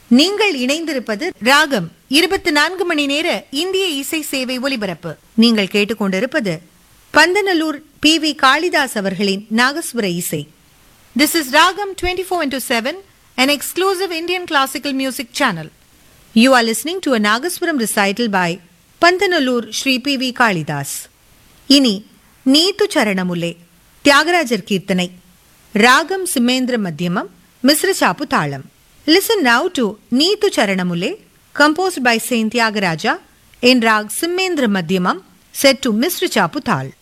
நீங்கள் இணைந்திருப்பது ராகம் இருபத்தி நான்கு மணி நேர இந்திய இசை சேவை ஒலிபரப்பு நீங்கள் கேட்டுக்கொண்டிருப்பது பந்தநல்லூர் பி வி காளிதாஸ் அவர்களின் நாகஸ்வர இசை this is Raagam twenty four into seven an exclusive Indian classical music channel. You are listening to a Nagaswaram recital by Pantanallur Sri P.V. Kalidas. இனி நீத்து சரணமுலே தியாகராஜர் கீர்த்தனை ராகம் சிம்மேந்திர மத்தியமம் மிஸ்ர சாப்பு தாளம் listen now to Neethu Charanamule composed by saint Tyagaraja in raag Simhendra Madhyamam set to Misra Chapu தாள்